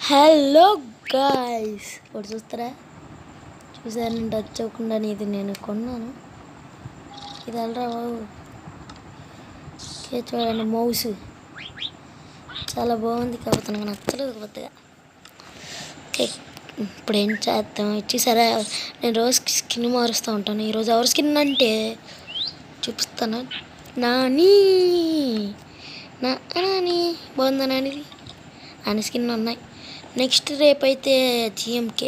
Hello guys ఇప్పుడు చూస్తారా చూసారు నేను టచ్ అవ్వకుండా ఇది నేను కొన్నాను ఇది వెళ్ళరా బాబు ఓకే, చూడండి మౌస్ చాలా బాగుంది కాకపోతే నాకు నచ్చలేదు కొత్తగా ఓకే ఇప్పుడు ఏం చేద్దాం ఇచ్చేసారా నేను రోజు స్కిన్ మారుస్తూ ఉంటాను ఈరోజు ఎవరి స్కిన్ అంటే చూపిస్తాను నాని నా నాని బాగుందా నానిది నాని స్కిన్ ఉన్నాయి నెక్స్ట్ రేపు అయితే జిఎంకే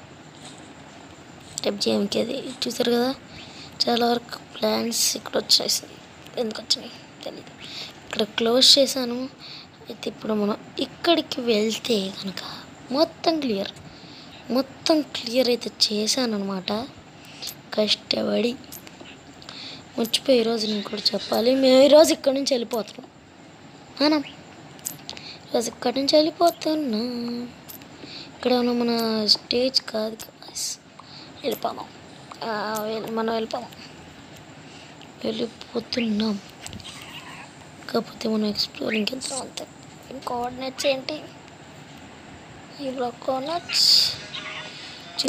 రేపు జిఎంకేది చూసారు కదా చాలా వరకు ప్లాన్స్ ఇక్కడ వచ్చేసాయి ఎందుకు వచ్చినాయి తెలియదు ఇక్కడ క్లోజ్ చేశాను అయితే ఇప్పుడు మనం ఇక్కడికి వెళ్తే కనుక మొత్తం క్లియర్ మొత్తం క్లియర్ అయితే చేశాను అనమాట కష్టపడి మర్చిపోయి ఈరోజు నేను కూడా చెప్పాలి మేము ఈరోజు ఇక్కడి నుంచి వెళ్ళిపోతున్నాం అవునా ఈరోజు ఇక్కడి నుంచి వెళ్ళిపోతున్నాం ఇక్కడ ఉన్న మన స్టేజ్ కాదు guys. వెళ్ళిపోదాం ఆ, వెళ్- మనం వెళ్ళిపోదాం వెళ్ళిపోతున్నాం కాకపోతే మనం ఎక్స్ప్లోరింగ్కి వెళ్తాం అంతే కోఆర్డినేట్స్ ఏంటి ఈ బ్లాక్ కోఆర్డినేట్స్ చూ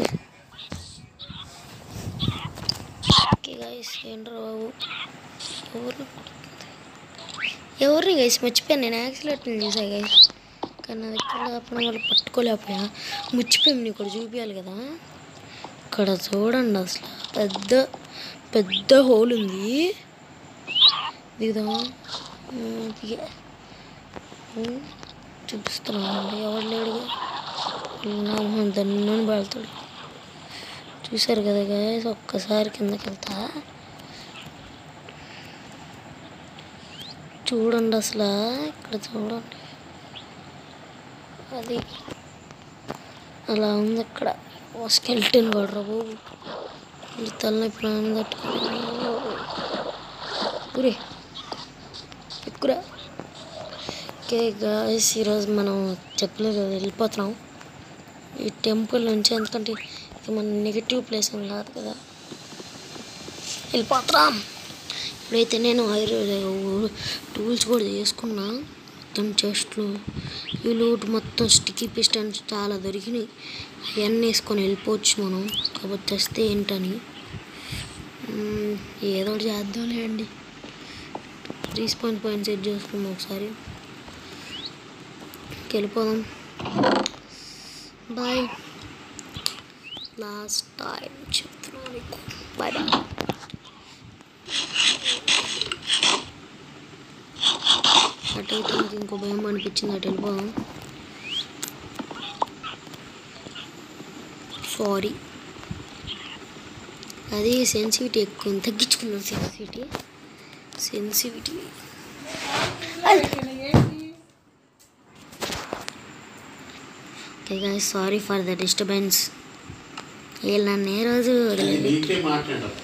ఓకే గైస్ ఏంట్రా బాబు ఎవరు ఎవరిని గైస్ మర్చిపోయాను నేను యాక్సిడెంట్ చూసా గైస్ కానీ నా దగ్గర లేకపోవడం వల్ల పట్టుకోలేకపోయా మర్చిపోయాం నీకు ఇక్కడ చూపించాలి కదా ఇక్కడ చూడండి అసలు పెద్ద పెద్ద హోల్ ఉంది దిగుదాం ఉమ్, దిగా ఉమ్, చూపిస్తున్నాను ఎవరు లేడుగా నా మొహం దన్నని పెడతాడు చూసారు కదా గాయస్ ఒక్కసారి కిందకి వెళ్తా చూడండి అసలు ఇక్కడ చూడండి అది అలా ఉంది అక్కడ స్కెల్టన్ కూడా బాబు ఈ తలనొప్పి ప్రాణం తట్టుకుని ఊరే ఎక్కురా ఓకే గాయస్ ఈరోజు మనం చెప్పలేదు కదా వెళ్ళిపోతున్నాం ఈ టెంపుల్ నుంచి ఎందుకంటే ఇది మన నెగిటివ్ ప్లేస్ ఏం కాదు కదా వెళ్ళిపోతున్నాం ఇప్పుడైతే నేను టూల్స్ కూడా చేసుకున్నా మొత్తం చెస్ట్లు ఈ లూట్ మొత్తం స్టిక్కీ పిస్టన్స్ చాలా దొరికినాయి అవన్నీ వేసుకొని వెళ్ళిపోవచ్చు మనం కాకపోతే తెస్తే ఏంటని మ్మ్, ఏదో ఒకటి చేద్దాంలే అండి రీస్పాన్స్ పాయింట్ సెట్ చేసుకుందాం ఒకసారి వెళ్ళిపోదాం బాయ్ లాస్ట్ టైం చెప్తున్నాను మీకు బాయ్ బాయ్ అటైతే నాకు ఇంకో భయం అనిపించింది అటు వెళ్ళిపోదాం సారీ అది సెన్సిటివిటీ ఎక్కువ ఉంది. తగ్గించుకుందాం sensitivity sensitivity okay guys sorry for the disturbance వీళ్ళు నన్ను ఏ రోజు వదిలేదు నీకే మాట్లాడదు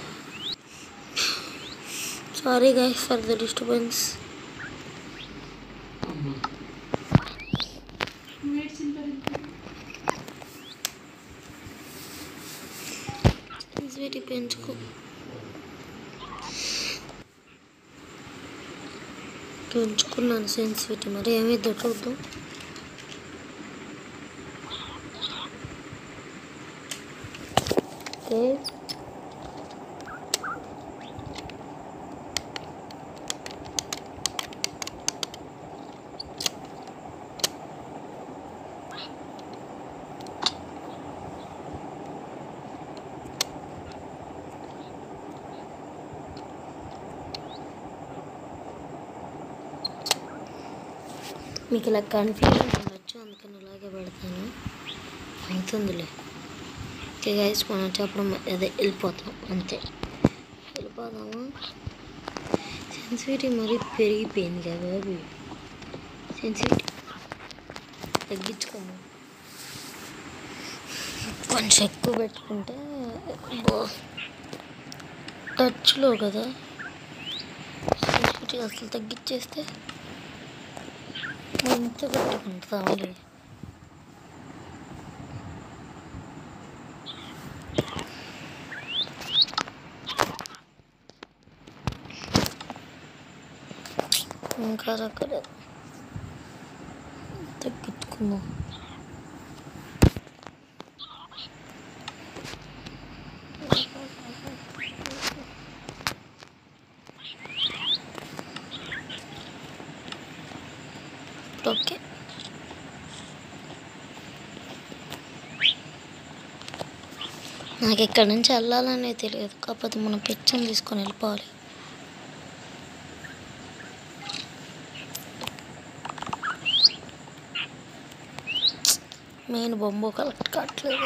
sorry guys for the disturbance sensitivity పెంచుకో పెంచుకున్నాను సెన్సిటివిటీ మరి ఏమైందో చూద్దాం ఓకే మీకు ఇలా కన్ఫ్యూజన్ ఉండొచ్చు అందుకని ఇలాగే పెడతాను అవుతుందిలే ఓకే గైస్ మనం చెప్పడం అదే వెళ్ళిపోతాం అంతే వెళ్ళిపోదాము సెన్సిటివిటీ మరీ పెరిగిపోయింది కదా బాబు సెన్సిటివిటీ తగ్గించుకోము కొంచెం ఎక్కువ పెట్టుకుంటే బో- టచ్లో కదా సెన్సిటివిటీ అసలు తగ్గించేస్తే ఎంత పెట్టుకుంటాంలే ఇంకా రకలేదు తగ్గించుకుందాం నాకు ఎక్కడి నుంచి వెళ్ళాలనే తెలియదు కాకపోతే మనం పిచ్చని తీసుకొని వెళ్ళిపోవాలి మెయిన్ బొమ్మ కలెక్ట్ కావట్లేదు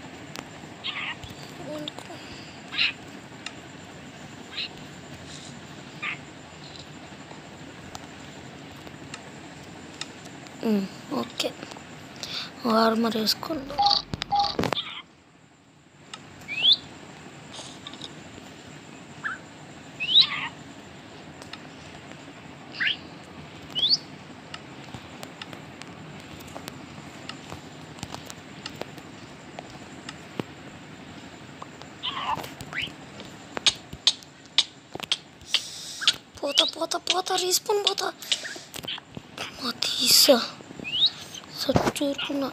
ఉమ్, ఓకే ఆర్మర్ వేసుకోండి పోతా పోతా పోతా రీస్పాన్ పోతా మా తీసా సచ్చూరుకున్నా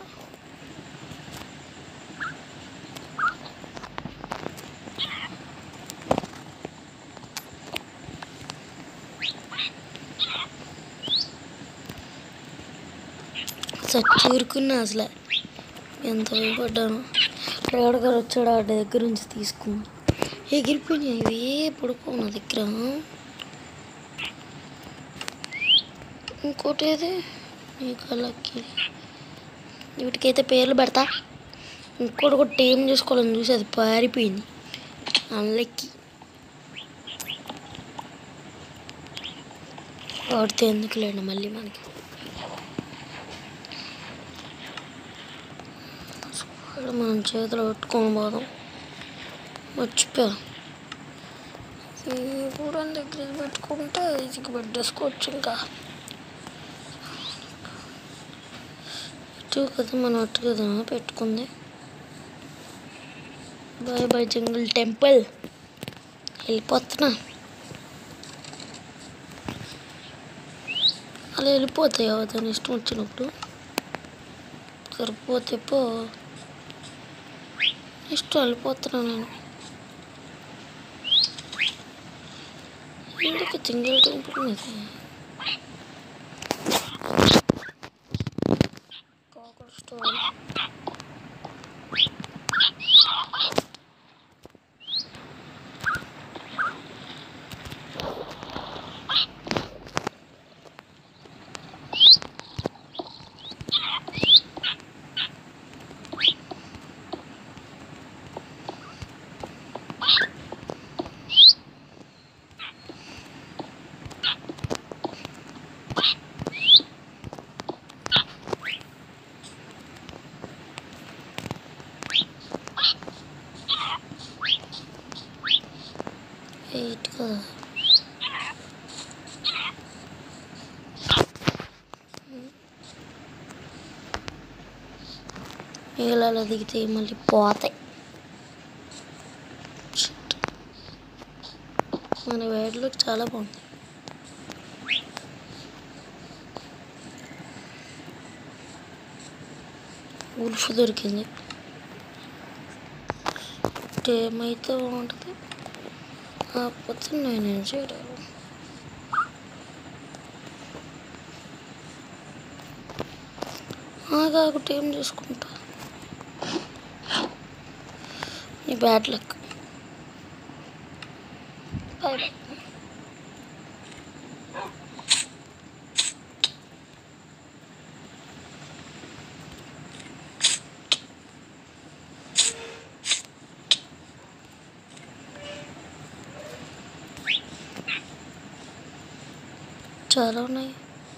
సచ్చూరుకున్నా అసలు ఎంత భయపడ్డాను డ్రైవర్ గారు వచ్చాడు ఆ దగ్గర నుంచి తీసుకున్నా ఎగిరిపోయినాయి ఇవే పడుకో నా దగ్గర ఇంకోటి ఏది నీకు లక్కీ వీటికైతే పేర్లు పెడతా ఇంకోటి కూడా టేం చేసుకోవాలని చూసి అది పారిపోయింది అన్లక్కి వాడితే ఎందుకు లేండి మళ్ళీ మనకి ఇక్కడ మనం చేతిలో పెట్టుకొని పోదాం మర్చిపోయా ఈ కూడా దగ్గర పెట్టుకుంటే ఇది పెట్టేసుకోవచ్చు ఇంకా ఇటు కదా మనం అటు కదా పెట్టుకుంది బాయ్ బాయ్ జంగిల్ టెంపుల్ వెళ్ళిపోతున్నా అలా వెళ్ళిపోతాయి దాని ఇష్టం వచ్చినప్పుడు సరిపోతే పో ఇష్టం వెళ్ళిపోతున్నా నేను ఎందుకు జంగిల్ టెంపుల్ మీద కాకర స్టోరీ ఎయిట్ కదా నీళ్ళలో దిగితే మళ్ళీ పోతాయి Shit. మన వేడిలో చాలా బాగుంది ఉల్ఫ్ దొరికింది ఏమైతే బాగుంటుంది కాకపోతే నేనేం చేయలేను కాకుండా ఏం చేసుకుంటా నీ బ్యాడ్ లక్ బాయ్ బాయ్ చాలా ఉన్నాయి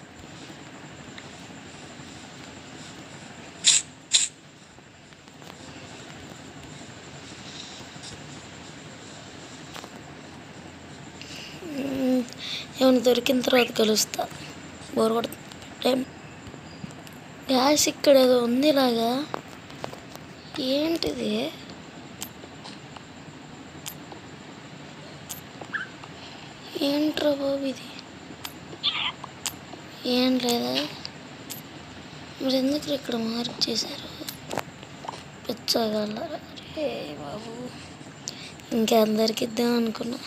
మ్మ్. ఏమైనా దొరికిన తర్వాత కలుస్తా బోర్ కొడుతుంది టైం గ్యాస్ ఇక్కడ ఏదో ఉంది ఇలాగా ఏంటిది ఏంట్రా బాబు ఇది ఏం లేదా మరి ఎందుకు ఇక్కడ మార్క్ చేశారు పిచ్చగలరా రే బాబు ఇంకందరికి ఇద్దాం అనుకున్నా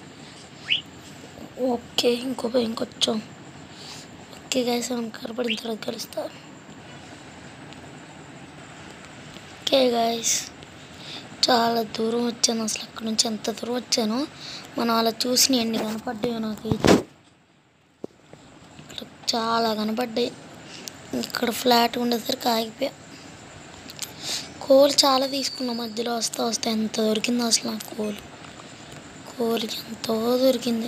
ఓకే ఇంకో ఇంకొచ్చాం ఓకే గాయస్ మనం కనపడిన తర్వాత కలుస్తా ఓకే గాయస్ చాలా దూరం వచ్చాను అసలు అక్కడ నుంచి ఎంత దూరం వచ్చానో మనం అలా చూసిన ఎన్ని కనపడ్డాయో నాకైతే ఇక్కడ చాలా కనపడ్డాయి ఇక్కడ ఫ్లాట్ ఉండేసరికి ఆగిపోయా కోల్ చాలా తీసుకున్నా మధ్యలో వస్తా వస్తా ఎంత దొరికిందో అసలు నాకు కోల్ కోల్కి ఎంతో దొరికింది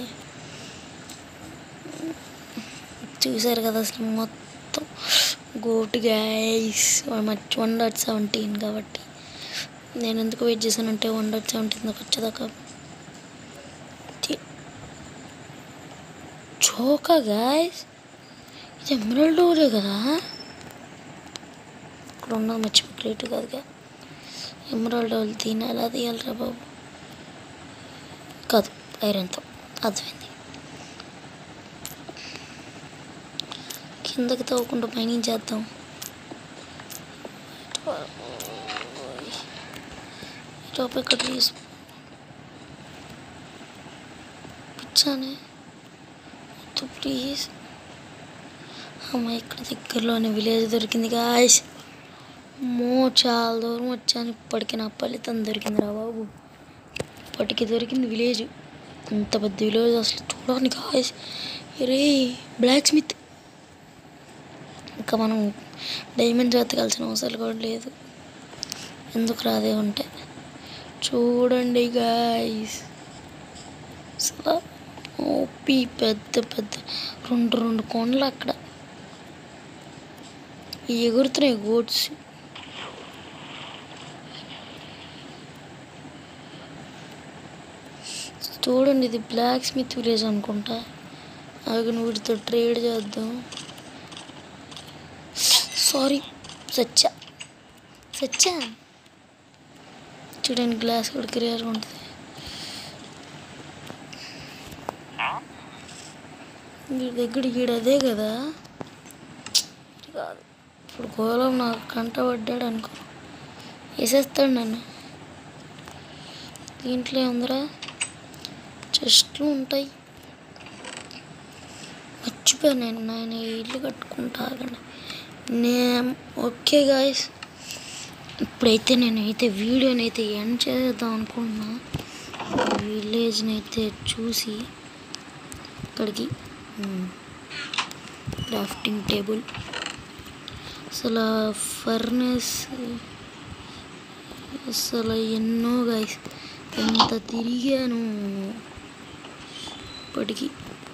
చూసారు కదా అసలు మొత్తం గోటు గైస్ మర్చి వన్ డాట్ సెవెంటీన్ కాబట్టి నేను ఎందుకు వెయిట్ చేశానంటే వన్ డాట్ సెవెంటీన్ దాకా వచ్చేదాకా చోకా గాయస్ ఇది ఎమరల్డ్ డోరే కదా ఇక్కడ ఉన్నది మర్చిపో గ్రేట్ కాదుగా ఎమరాల్డ్ డోల్ దీన్ని ఎలా తీయాలిరా బాబు కాదు ఐరన్తో అర్థమైంది కిందకి తవ్వకుండా పైన చేద్దాం టాప్ ఇక్కడ తీసి పిచ్చానే ప్లీజ్ అమ్మ ఇక్కడ దగ్గరలోనే విలేజ్ దొరికింది గాయస్ మో చాలా దూరం వచ్చాను ఇప్పటికి నా ఫలితం దొరికింది రా బాబు ఇప్పటికి దొరికింది విలేజ్ ఇంత పెద్ద విలేజ్ అసలు చూడండి గాయస్ రే బ్లాక్ స్మిత్ ఇంకా మనం డైమండ్స్ వెతకాల్సిన అవసరం కూడా లేదు ఎందుకు రాదే ఉంటే చూడండి గాయస్ అసలు ఓపి పెద్ద పెద్ద రెండు రెండు కొండలు అక్కడ ఈ ఎగురుతున్నాయి గోడ్స్ చూడండి ఇది బ్లాక్ స్మిత్ విలేజ్ అనుకుంటా అవి వీటితో ట్రేడ్ చేద్దాం సారీ సచ్చా సచ్చా చూడండి గ్లాస్ కూడా క్లియర్గా ఉంటుంది వీడి దగ్గర ఈడ అదే కదా కాదు ఇప్పుడు గోళం నాకు కంట పడ్డాడు అనుకో వేసేస్తాడు నన్ను దీంట్లో ఉందిరా చెస్ట్లు ఉంటాయి మర్చిపోయాను నేను నేను ఈ ఇల్లు కట్టుకుంటా ఆగండి నేను ఓకే గాయస్ ఇప్పుడైతే నేను అయితే వీడియోని అయితే ఎండ్ చేద్దాం అనుకుంటున్నా విలేజ్ని అయితే చూసి ఇక్కడికి క్రాఫ్టింగ్ టేబుల్ అసలు ఫర్నెస్ అసలు ఎన్నో గైస్ ఎంత తిరిగాను ఇప్పటికి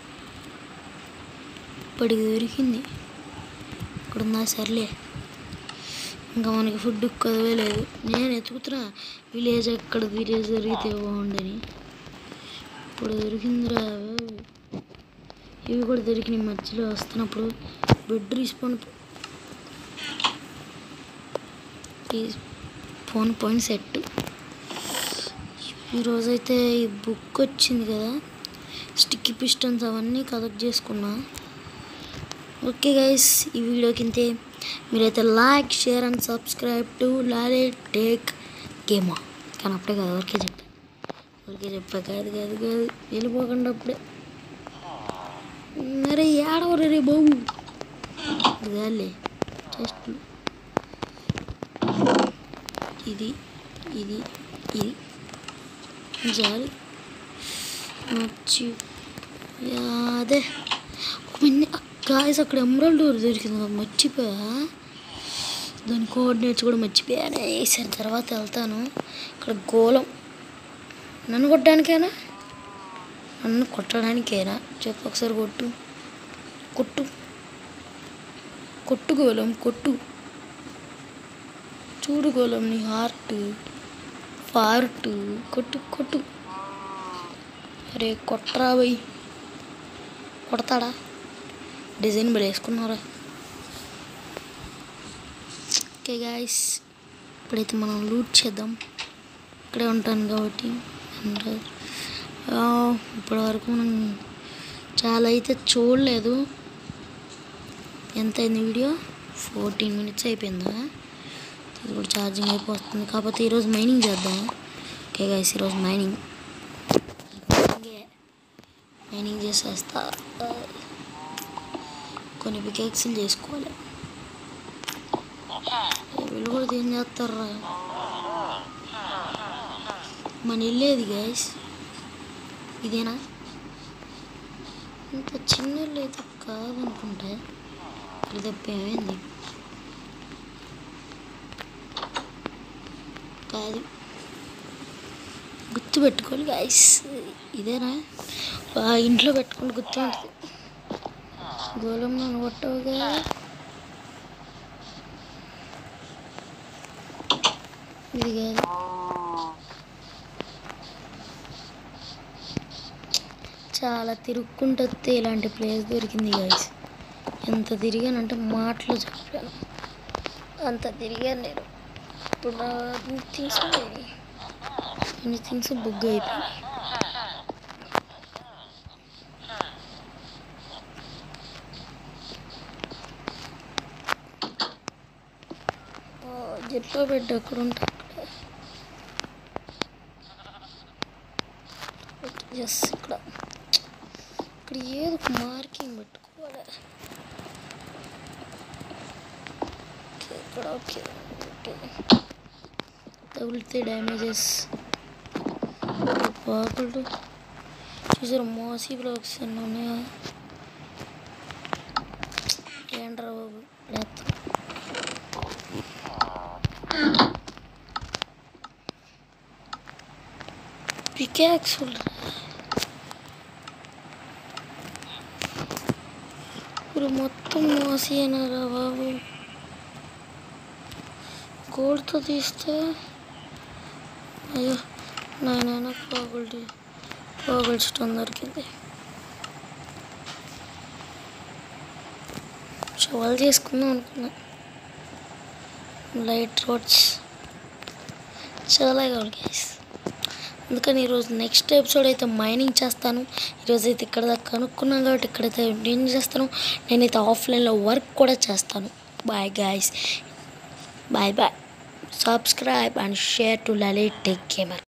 ఇప్పటికి దొరికింది ఇక్కడ ఉందా సర్లే ఇంకా మనకి ఫుడ్ కదవే లేదు నేను ఎతుకుతున్నా విలేజ్ ఎక్కడ విలేజ్ దొరికితే బాగుండని ఇప్పుడు దొరికిందిరా ఇవి కూడా దొరికినాయి మధ్యలో వస్తున్నప్పుడు bed respawn point set ఈరోజైతే ఈ బుక్ వచ్చింది కదా స్టిక్కీ పిస్టన్స్ అవన్నీ కలెక్ట్ చేసుకున్నా ఓకే గైస్ ఈ వీడియోకి ఇంతే మీరైతే like share and subscribe to లాలే టేక్ గేమా కానీ అప్పుడే కాదు ఊరికే చెప్పా ఊరికే చెప్పా కాదు కాదు కాదు వెళ్ళిపోకుండా అప్పుడే అరే ఏడవరు రే బాబు ఇదాలే జస్ట్ ఇది ఇది ఇది జాలి వచ్చి అదే మిన్ని గాయస్ అక్కడ ఎమరాల్డ్ డోర్ దొరికింది నాకు మర్చిపోయా దాని కోఆర్డినేట్స్ కూడా మర్చిపోయానే వేసాను తర్వాత వెళ్తాను ఇక్కడ గోళం నన్ను కొట్టడానికేనా నన్ను కొట్టడానికేనా చెప్పు ఒకసారి కొట్టు కొట్టు కొట్టు గోళం కొట్టు చూడు గోళం నీ హార్ట్ ఫార్ట్ కొట్టు కొట్టు అరే కొట్టరా బై కొడతాడా డిజైన్ బలి వేసుకున్నారా ఓకే గాయస్ ఇప్పుడైతే మనం లూట్ చేద్దాం ఇక్కడే ఉంటాను కాబట్టి అండ్ ఇప్పటి వరకు మనం చాలా అయితే చూడలేదు ఎంత అయింది వీడియో ఫోర్టీన్ మినిట్స్ అయిపోయిందా ఇది కూడా ఛార్జింగ్ అయిపోతుంది కాకపోతే ఈరోజు మైనింగ్ చేద్దాం ఓకే గాయస్ ఈరోజు మైనింగ్ మైనింగ్ చేసేస్తా కొన్ని పికేక్స్లు చేసుకోవాలి వీళ్ళు కూడా ఏం చేస్తారా మన ఇల్లేది గైస్ ఇదేనా ఇంత చిన్న ఇల్లు అయితే కాదనుకుంటా ఇది తప్పేమైంది కాదు గుర్తు పెట్టుకోవాలి గాయస్ ఇదేనా ఆ ఇంట్లో పెట్టుకుని గుర్తు ఉంటుంది గోళం నన్ను కొట్టవుగా ఇది కాదు చాలా తిరుక్కుంటూ వస్తే ఇలాంటి ప్లేస్ దొరికింది గాయస్ ఎంత తిరిగానంటే మాటలు చెప్పాను అంత తిరిగాను నేను ఇప్పుడు నా థింగ్స్ అన్ని థింగ్స్ బుగ్ అయిపోయినాయి జెట్లో బెడ్ ఎక్కడ ఉంటే అక్కడ ఎస్ ఇక్కడ ఇక్కడ ఏదో ఒక మార్కింగ్ పెట్టుకోవాలి ఓకే, ఇక్కడ ఓకే ఓకే తగిలితే డ్యామేజెస్ పాకులు చూసారు మోసీ బ్లాక్స్ ఎన్ని ఉన్నాయా ఏంట్రా బాబు లేత్తా పికాక్స్ ఇప్పుడు మొత్తం మోసేయనరా బాబు గోల్డ్తో తీస్తే అయ్యో నాయన పోగొల్డ్ పోగొల్ స్టోన్ దొరికింది షవల్ చేసుకుందాం అనుకున్నా లైట్ రోడ్స్ చాలా కావాలి గైస్ అందుకని ఈరోజు నెక్స్ట్ ఎపిసోడ్ అయితే మైనింగ్ చేస్తాను ఈరోజు అయితే ఇక్కడ దాకా కనుక్కున్నాను కాబట్టి ఇక్కడైతే నేను చేస్తాను నేనైతే ఆఫ్లైన్లో వర్క్ కూడా చేస్తాను bye guys bye bye subscribe and share to Lalit tech gamer